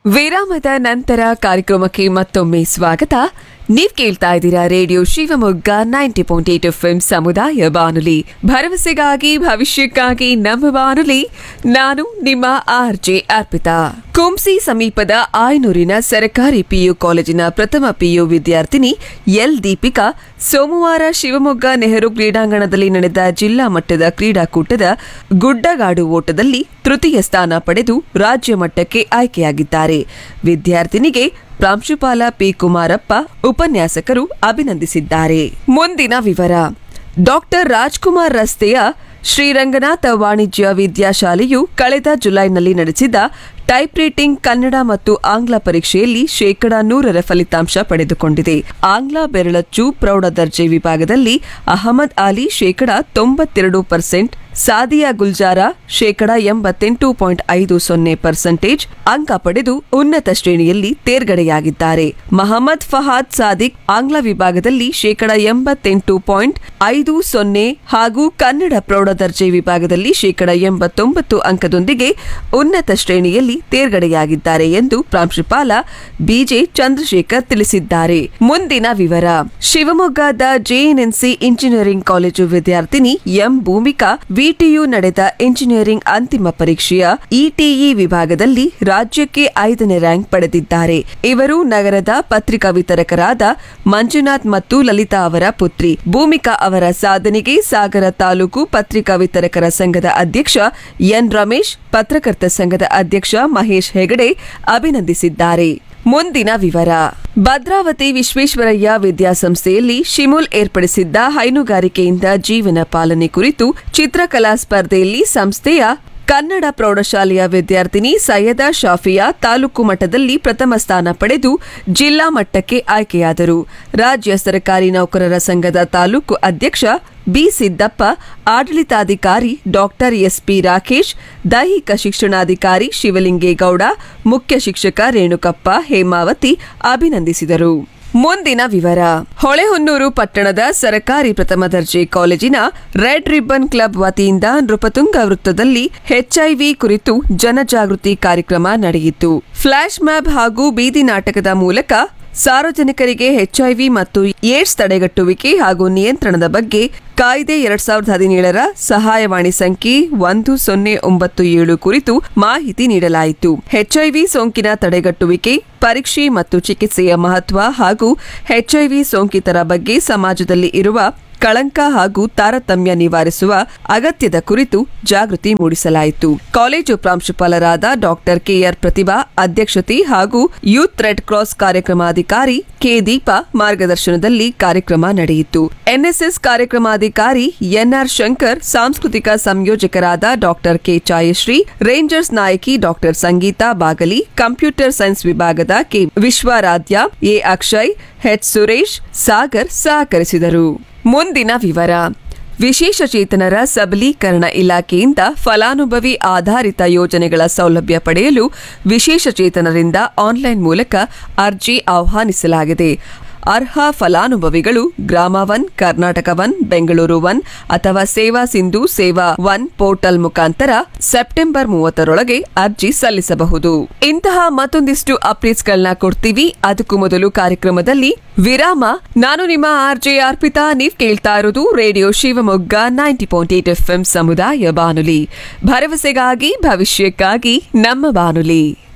ವಿರಾಮದ ನಂತರ ಕಾರ್ಯಕ್ರಮಕ್ಕೆ ಮತ್ತೊಮ್ಮೆ ಸ್ವಾಗತ ನೀವ್ ಕೇಳ್ತಾ ಇದ್ದೀರಾ radio Shivamogga ninety point eight F ಸಮುದಾಯ ಬಾನುಲಿ ಭರವಸೆಗಾಗಿ ಭವಿಷ್ಯಕ್ಕಾಗಿ ನಮ್ಮ ಬಾನುಲಿ ನಾನು ನಿಮ್ಮ ಆರ್ ಜೆ ಅರ್ಪಿತಾ ಕುಂಸಿ ಸಮೀಪದ ಆಯನೂರಿನ ಸರ್ಕಾರಿ ಪಿಯು ಕಾಲೇಜಿನ ಪ್ರಥಮ ಪಿಯು ವಿದ್ಯಾರ್ಥಿನಿ ಎಲ್ ದೀಪಿಕಾ ಸೋಮವಾರ ಶಿವಮೊಗ್ಗ ನೆಹರು ಕ್ರೀಡಾಂಗಣದಲ್ಲಿ ನಡೆದ ಜಿಲ್ಲಾ ಮಟ್ಟದ ಕ್ರೀಡಾಕೂಟದ ಗುಡ್ಡಗಾಡು ಓಟದಲ್ಲಿ ತೃತೀಯ ಸ್ಥಾನ ಪಡೆದು ರಾಜ್ಯ ಮಟ್ಟಕ್ಕೆ ಆಯ್ಕೆಯಾಗಿದ್ದಾರೆ ವಿದ್ಯಾರ್ಥಿನಿಗೆ ಪ್ರಾಂಶುಪಾಲ ಪಿ ಕುಮಾರಪ್ಪ ಉಪನ್ಯಾಸಕರು ಅಭಿನಂದಿಸಿದ್ದಾರೆ ಮುಂದಿನ ವಿವರ ಡಾಕ್ಟರ್ ರಾಜ್ಕುಮಾರ್ ರಸ್ತೆಯ ಶ್ರೀರಂಗನಾಥ ವಾಣಿಜ್ಯ ವಿದ್ಯಾಶಾಲೆಯು ಕಳೆದ ಜುಲೈನಲ್ಲಿ ನಡೆಸಿದ ಟೈಪ್ ರೈಟಿಂಗ್ ಕನ್ನಡ ಮತ್ತು ಆಂಗ್ಲ ಪರೀಕ್ಷೆಯಲ್ಲಿ ಶೇಕಡ ನೂರರ ಫಲಿತಾಂಶ ಪಡೆದುಕೊಂಡಿದೆ ಆಂಗ್ಲ ಬೆರಳಚ್ಚು ಪ್ರೌಢ ದರ್ಜೆ ವಿಭಾಗದಲ್ಲಿ ಅಹಮದ್ ಅಲಿ ಶೇಕಡ ತೊಂಬತ್ತೆರಡು ಪರ್ಸೆಂಟ್ ಸಾದಿಯಾ ಗುಲ್ಜಾರ ಶೇಕಡ ಎಂಬತ್ತೆಂಟು ಪಾಯಿಂಟ್ ಐದು ಸೊನ್ನೆ ಪರ್ಸೆಂಟೇಜ್ ಅಂಕ ಪಡೆದು ಉನ್ನತ ಶ್ರೇಣಿಯಲ್ಲಿ ತೇರ್ಗಡೆಯಾಗಿದ್ದಾರೆ ಮಹಮ್ಮದ್ ಫಹಾದ್ ಸಾದಿಕ್ ಆಂಗ್ಲ ವಿಭಾಗದಲ್ಲಿ ಶೇಕಡ ಎಂಬತ್ತೆಂಟು ಪಾಯಿಂಟ್ ಐದು ಸೊನ್ನೆ ಹಾಗೂ ಕನ್ನಡ ಪ್ರೌಢ ದರ್ಜೆ ವಿಭಾಗದಲ್ಲಿ ಶೇಕಡ ಎಂಬತ್ತೊಂಬತ್ತು ಅಂಕದೊಂದಿಗೆ ಉನ್ನತ ಶ್ರೇಣಿಯಲ್ಲಿ ತೇರ್ಗಡೆಯಾಗಿದ್ದಾರೆ ಎಂದು ಪ್ರಾಂಶುಪಾಲ ಬಿಜೆ ಚಂದ್ರಶೇಖರ್ ತಿಳಿಸಿದ್ದಾರೆ ಮುಂದಿನ ವಿವರ ಶಿವಮೊಗ್ಗದ ಜೆಎನ್ಎನ್ಸಿ ಇಂಜಿನಿಯರಿಂಗ್ ಕಾಲೇಜು ವಿದ್ಯಾರ್ಥಿನಿ ಎಂ ಭೂಮಿಕಾ ವಿಟಿಯು ನಡೆದ ಇಂಜಿನಿಯರಿಂಗ್ ಅಂತಿಮ ಪರೀಕ್ಷೆಯ ಇಟಿಇ ವಿಭಾಗದಲ್ಲಿ ರಾಜ್ಯಕ್ಕೆ ಐದನೇ ರ್ಯಾಂಕ್ ಪಡೆದಿದ್ದಾರೆ ಇವರು ನಗರದ ಪತ್ರಿಕಾ ವಿತರಕರಾದ ಮಂಜುನಾಥ್ ಮತ್ತು ಲಲಿತಾ ಅವರ ಪುತ್ರಿ ಭೂಮಿಕಾ ಅವರ ಸಾಧನೆಗೆ ಸಾಗರ ತಾಲೂಕು ಪತ್ರಿಕಾ ವಿತರಕರ ಸಂಘದ ಅಧ್ಯಕ್ಷ ಎನ್ ರಮೇಶ್ ಪತ್ರಕರ್ತ ಸಂಘದ ಅಧ್ಯಕ್ಷ ಮಹೇಶ್ ಹೆಗಡೆ ಅಭಿನಂದಿಸಿದ್ದಾರೆ ಮುಂದಿನ ವಿವರ ಭದ್ರಾವತಿ ವಿಶ್ವೇಶ್ವರಯ್ಯ ವಿದ್ಯಾಸಂಸ್ಥೆಯಲ್ಲಿ ಶಿಮುಲ್ ಏರ್ಪಡಿಸಿದ್ದ ಹೈನುಗಾರಿಕೆಯಿಂದ ಜೀವನ ಪಾಲನೆ ಕುರಿತು ಚಿತ್ರಕಲಾ ಸ್ಪರ್ಧೆಯಲ್ಲಿ ಸಂಸ್ಥೆಯ ಕನ್ನಡ ಪ್ರೌಢಶಾಲೆಯ ವಿದ್ಯಾರ್ಥಿನಿ ಸೈಯದ ಶಾಫಿಯಾ ತಾಲೂಕು ಮಟ್ಟದಲ್ಲಿ ಪ್ರಥಮ ಸ್ಥಾನ ಪಡೆದು ಜಿಲ್ಲಾ ಮಟ್ಟಕ್ಕೆ ಆಯ್ಕೆಯಾದರು ರಾಜ್ಯ ಸರ್ಕಾರಿ ನೌಕರರ ಸಂಘದ ತಾಲೂಕು ಅಧ್ಯಕ್ಷ ಬಿ ಸಿದ್ದಪ್ಪ ಆಡಳಿತಾಧಿಕಾರಿ ಡಾಕ್ಟರ್ ಎಸ್ಪಿ ರಾಕೇಶ್ ದೈಹಿಕ ಶಿಕ್ಷಣಾಧಿಕಾರಿ ಶಿವಲಿಂಗೇಗೌಡ ಮುಖ್ಯ ಶಿಕ್ಷಕ ರೇಣುಕಪ್ಪ ಹೇಮಾವತಿ ಅಭಿನಂದಿಸಿದರು ಮುಂದಿನ ವಿವರ ಹೊಳೆಹೊನ್ನೂರು ಪಟ್ಟಣದ ಸರ್ಕಾರಿ ಪ್ರಥಮ ದರ್ಜೆ ಕಾಲೇಜಿನ ರೆಡ್ ರಿಬ್ಬನ್ ಕ್ಲಬ್ ವತಿಯಿಂದ ನೃಪತುಂಗ ವೃತ್ತದಲ್ಲಿ ಎಚ್ಐವಿ ಕುರಿತು ಜನಜಾಗೃತಿ ಕಾರ್ಯಕ್ರಮ ನಡೆಯಿತು ಫ್ಲಾಶ್ ಮ್ಯಾಪ್ ಹಾಗೂ ಬೀದಿ ನಾಟಕದ ಮೂಲಕ ಸಾರ್ವಜನಿಕರಿಗೆ ಎಚ್ಐವಿ ಮತ್ತು ಏಡ್ಸ್ ತಡೆಗಟ್ಟುವಿಕೆ ಹಾಗೂ ನಿಯಂತ್ರಣದ ಬಗ್ಗೆ ಕಾಯ್ದೆ ಎರಡ್ ಸಾವಿರದ ಹದಿನೇಳರ ಸಹಾಯವಾಣಿ ಸಂಖ್ಯೆ ಒಂದು ಸೊನ್ನೆ ಒಂಬತ್ತು ಏಳು ಕುರಿತು ಮಾಹಿತಿ ನೀಡಲಾಯಿತು ಎಚ್ಐವಿ ಸೋಂಕಿನ ತಡೆಗಟ್ಟುವಿಕೆ ಪರೀಕ್ಷೆ ಮತ್ತು ಚಿಕಿತ್ಸೆಯ ಮಹತ್ವ ಹಾಗೂ ಎಚ್ಐವಿ ಸೋಂಕಿತರ ಬಗ್ಗೆ ಸಮಾಜದಲ್ಲಿ ಇರುವ ಕಳಂಕ ಹಾಗೂ ತಾರತಮ್ಯ ನಿವಾರಿಸುವ ಅಗತ್ಯದ ಕುರಿತು ಜಾಗೃತಿ ಮೂಡಿಸಲಾಯಿತು ಕಾಲೇಜು ಪ್ರಾಂಶುಪಾಲರಾದ ಡಾಕ್ಟರ್ ಕೆಆರ್ ಪ್ರತಿಭಾ ಅಧ್ಯಕ್ಷತೆ ಹಾಗೂ ಯೂತ್ ರೆಡ್ ಕ್ರಾಸ್ ಕಾರ್ಯಕ್ರಮಾಧಿಕಾರಿ ಕೆ ದೀಪಾ ಮಾರ್ಗದರ್ಶನದಲ್ಲಿ ಕಾರ್ಯಕ್ರಮ ನಡೆಯಿತು ಎನ್ಎಸ್ಎಸ್ ಕಾರ್ಯಕ್ರಮಾಧಿಕಾರಿ ಎನ್ಆರ್ ಶಂಕರ್ ಸಾಂಸ್ಕೃತಿಕ ಸಂಯೋಜಕರಾದ ಡಾಕ್ಟರ್ ಕೆ ಛಾಯಶ್ರೀ ರೇಂಜರ್ಸ್ ನಾಯಕಿ doctor Sangeetha Bagali computer science ವಿಭಾಗದ K Vishwaradhya A Akshay H Suresh Sagar ಸಹಕರಿಸಿದರು ಮುಂದಿನ ವಿವರ ವಿಶೇಷಚೇತನರ ಸಬಲೀಕರಣ ಇಲಾಖೆಯಿಂದ ಫಲಾನುಭವಿ ಆಧಾರಿತ ಯೋಜನೆಗಳ ಸೌಲಭ್ಯ ಪಡೆಯಲು ವಿಶೇಷಚೇತನರಿಂದ ಆನ್ಲೈನ್ ಮೂಲಕ ಅರ್ಜಿ ಆಹ್ವಾನಿಸಲಾಗಿದೆ ಅರ್ಹ ಫಲಾನುಭವಿಗಳು Grama one Karnataka one Bengaluru one ಅಥವಾ ಸೇವಾ ಸಿಂಧು ಸೇವಾ ಒನ್ ಪೋರ್ಟಲ್ ಮುಖಾಂತರ ಸೆಪ್ಟೆಂಬರ್ ಮೂವತ್ತರೊಳಗೆ ಅರ್ಜಿ ಸಲ್ಲಿಸಬಹುದು ಇಂತಹ ಮತ್ತೊಂದಿಷ್ಟು ಅಪ್ಡೇಟ್ಸ್ಗಳನ್ನ ಕೊಡ್ತೀವಿ ಅದಕ್ಕೂ ಮೊದಲು ಕಾರ್ಯಕ್ರಮದಲ್ಲಿ ವಿರಾಮ ನಾನು ನಿಮ್ಮ ಆರ್ ಜೆ ಅರ್ಪಿತಾ ನೀವ್ ಕೇಳ್ತಾ ಇರೋದು radio Shivamogga ninety point eight F ಸಮುದಾಯ ಬಾನುಲಿ ಭರವಸೆಗಾಗಿ ಭವಿಷ್ಯಕ್ಕಾಗಿ ನಮ್ಮ ಬಾನುಲಿ